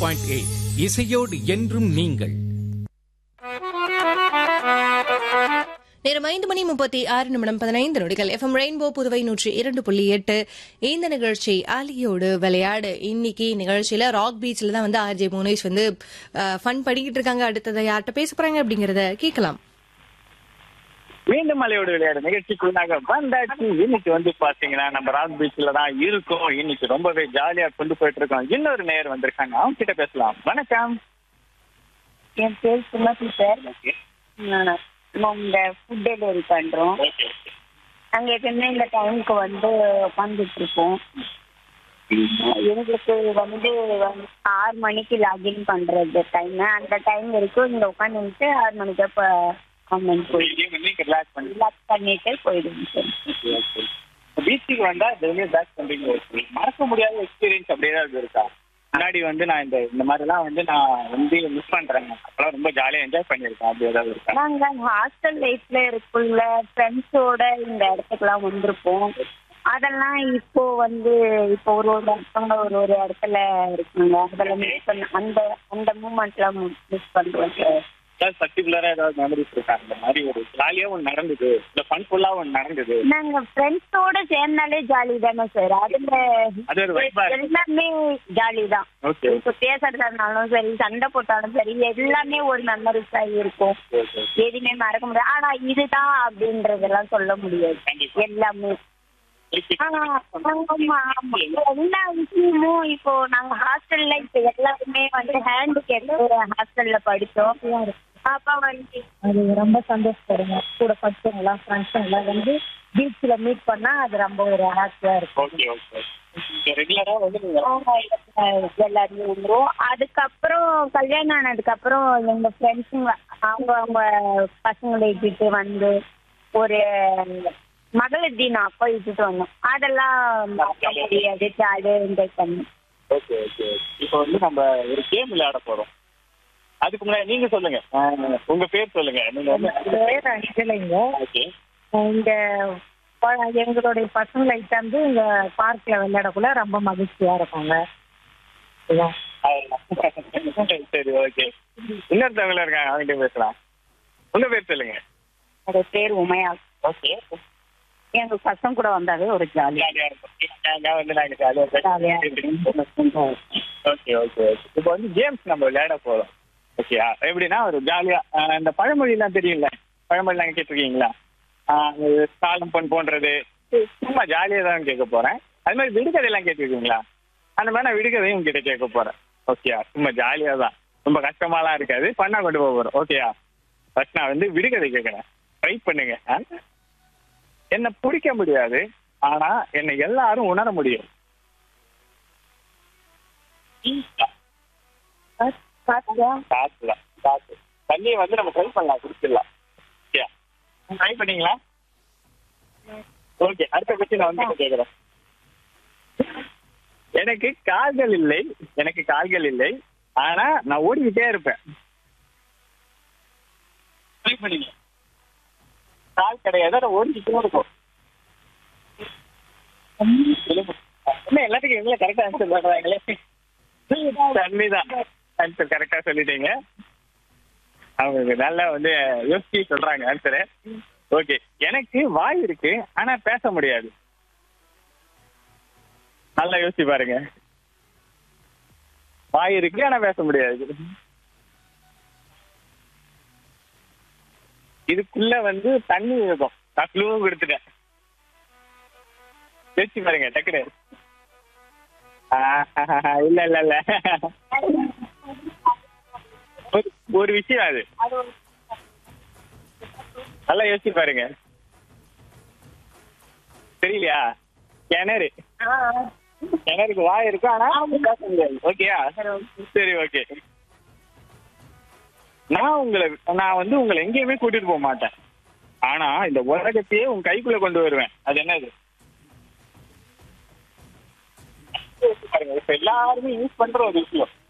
Point eight இசையோடு என்றும் நீங்கள் நேரம் ஐந்து மணி முப்பத்தி ஆறு நிமிடம் பதினைந்து நொடிகள் எஃப்எம் ரெயின்போ புதுவை நூற்றி இரண்டு புள்ளி எட்டு இந்த நிகழ்ச்சி ஆலியோடு விளையாடு இன்னைக்கு நிகழ்ச்சியில ராக் பீச்ல தான் வந்து ஆர்ஜே புவனேஷ் வந்து ஃபன் படிக்கிட்டு இருக்காங்க அடுத்ததை யார்கிட்ட பேச போறாங்க அப்படிங்கறத கேட்கலாம் மீண்டும் மலையோட விளையாடு நிகழ்ச்சிக்குள்ளாக வந்தாச்சு இன்னைக்கு வந்து பாத்தீங்கன்னா நம்ம ராக் பீச்ல தான் இருக்கோம் இன்னைக்கு ரொம்பவே ஜாலியா கொண்டு போயிட்டு இருக்கோம் இன்னொரு நேர் வந்திருக்காங்க அவங்க கிட்ட பேசலாம் வணக்கம் என் பேர் சுமதி சார் நாங்க ஃபுட் டெலிவரி பண்றோம் நாங்க எப்பயுமே இந்த டைமுக்கு வந்து உட்காந்துட்டு இருக்கோம் எங்களுக்கு வந்து வந்து ஆறு மணிக்கு லாகின் பண்றது டைம் அந்த டைம் வரைக்கும் இங்க உட்காந்துட்டு ஆறு மணிக்கு அப்ப கவர்மெண்ட் போயிடும் ரிலாக்ஸ் பண்ணி ரிலாக்ஸ் பண்ணிட்டு போயிடுவோம் சார் பீச்சுக்கு வந்தா டெய்லி பேக் பண்றீங்க மறக்க முடியாத எக்ஸ்பீரியன்ஸ் அப்படி ஏதாவது இருக்கா முன்னாடி வந்து நான் இந்த இந்த மாதிரி எல்லாம் வந்து நான் வந்து மிஸ் பண்றேங்க அப்பெல்லாம் ரொம்ப ஜாலியா என்ஜாய் பண்ணிருக்கேன் அப்படி ஏதாவது இருக்கா நாங்க ஹாஸ்டல் லைஃப்ல இருக்குள்ள ஃப்ரெண்ட்ஸோட இந்த இடத்துக்குலாம் வந்திருப்போம் அதெல்லாம் இப்போ வந்து இப்போ ஒரு ஒரு இடத்துல ஒரு ஒரு இடத்துல இருக்குங்க அதெல்லாம் மிஸ் பண்ண அந்த அந்த மூமெண்ட்லாம் மிஸ் பண்றோம் சார் ஏதாவது பர்டிகுலரா ஏதாவது மெமரிஸ் இருக்கா இந்த மாதிரி ஒரு ஜாலியா ஒன்று நடந்தது இந்த ஃபன்ஃபுல்லா ஒன்று நடந்தது நாங்க ஃப்ரெண்ட்ஸோட சேர்ந்தாலே ஜாலி தானே சார் அதுல அது ஒரு vibe ஆ இருக்கு. எல்லாமே ஜாலி தான் ஓகே இப்போ பேசுறதா இருந்தாலும் சரி சண்டை போட்டாலும் சரி எல்லாமே ஒரு மெமரிஸா இருக்கும் எதுவுமே மறக்க முடியாது ஆனா இதுதான் அப்படின்றதெல்லாம் சொல்ல முடியாது எல்லாமே ஆமா, ஆமா, ஆமா. எல்லா விஷயமும் இப்போ நாங்க ஹாஸ்டல்ல இப்ப எல்லாருமே வந்து ஹேண்ட் கேட்டு ஹாஸ்டல்ல படிச்சோம் அப்ப வந்து அது ரொம்ப சந்தோஷப்படுங்க கூட படிச்சவங்க ஃப்ரெண்ட்ஸ் எல்லாம் வந்து பீச்ல மீட் பண்ணா அது ரொம்ப ஒரு ஹாப்பியா இருக்கும் ஓகே ஓகே ரெகுலரா வந்து நீங்க அவங்க எல்லாருமே வந்துரும் அதுக்கப்புறம் கல்யாணம் ஆனதுக்கு அப்புறம் எங்க ஃப்ரெண்ட்ஸுங்க அவங்க அவங்க பசங்களை இட்டுட்டு வந்து ஒரு மகளிர் தினம் அப்போ இட்டுட்டு வந்தோம் அதெல்லாம் மறக்க முடியாது ஜாலியா என்ஜாய் பண்ணோம் ஓகே ஓகே இப்போ வந்து நம்ம ஒரு கேம் விளையாட போறோம் அதுக்கு முன்னாடி நீங்க சொல்லுங்க ஆஹ், உங்க பேர் சொல்லுங்க நீங்க வந்து வேற இல்லைங்க ஓகே இந்த ப- எங்களுடைய பசங்களை வந்து இந்த பார்க்ல விளையாடக்குள்ள ரொம்ப மகிழ்ச்சியா இருப்பாங்க இதுதான். சரி ஓகே இன்னொருத்தவங்கள இருக்காங்க அவங்ககிட்ட பேசலாம் உங்க பேர் சொல்லுங்க அது பேர் உமையா ஓகே எங்க பசங்க கூட வந்தாலே ஒரு ஜாலி ஜாலியா இருக்கும் நான் வந்து நாங்க ஜாலியா ஜாலியா ஓகே ஓகே இப்போ வந்து கேம்ஸ் நம்ம விளையாட போறோம் ஓகேயா எப்படின்னா ஒரு ஜாலியா ஆஹ், இந்த பழமொழிலாம் தெரியும்ல பழமொழி நாங்க கேட்டிருக்கீங்களா ஆஹ், இது காலம் பொன் போன்றது சும்மா ஜாலியா தான் கேட்க போறேன் அது மாதிரி விடுகதையெல்லாம் கேட்டிருக்கீங்களா அந்த மாதிரி நான் விடுகதையும் உங்ககிட்ட கேட்க போறேன் ஓகேயா சும்மா ஜாலியா தான் ரொம்ப கஷ்டமாலாம் இருக்காது பண்ணா கொண்டு போக போறோம் ஓகேயா ஃபர்ஸ்ட் நான் வந்து விடுகதை கேட்கறேன் ட்ரை பண்ணுங்க ஆ? என்னை பிடிக்க முடியாது ஆனா என்னை எல்லாரும் உணர முடியும் காத்து தான் காத்து தண்ணியை வந்து நம்ம ட்ரை பண்ணலாம் குடிச்சிடலாம் ஓகே ட்ரை பண்ணீங்களா ஓகே அடுத்த கொஸ்டின் நான் வந்து கேட்குறேன் எனக்கு கால்கள் இல்லை எனக்கு கால்கள் இல்லை ஆனா நான் ஓடிக்கிட்டே இருப்பேன் ட்ரை பண்ணீங்க கால் கிடையாது ஆனா ஓடிக்கிட்டே இருக்கும் என்ன எல்லாத்துக்கும் எங்களை கரெக்டா ஆன்சர் பண்றாங்களே தண்ணி தான் ஆன்சர் கரெக்டா சொல்லிட்டீங்க அவங்க நல்லா வந்து யோசிச்சு சொல்றாங்க ஆன்சரு ஓகே எனக்கு வாய் இருக்கு ஆனா பேச முடியாது நல்லா யோசிச்சு பாருங்க வாய் இருக்கு ஆனா பேச முடியாது இதுக்குள்ள வந்து தண்ணி இருக்கும் நான் க்ளூவும் கொடுத்துட்டேன் யோசிச்சு பாருங்க டக்குனு ஆஹ், இல்ல இல்ல இல்ல ஒரு- ஒரு விஷயம் அது நல்லா யோசிச்சு பாருங்க தெரியலையா கிணறு கிணறுக்கு வாய் இருக்கு ஆனா பேச முடியாது ஓகேயா சரி ஓகே நான் உங்களை நான் வந்து உங்களை எங்கேயுமே கூட்டிட்டு போக மாட்டேன் ஆனா இந்த உலகத்தையே உங்க கைக்குள்ள கொண்டு வருவேன் அது என்னது யோசிச்சு பாருங்க இப்ப எல்லாருமே யூஸ் பண்ற ஒரு விஷயம்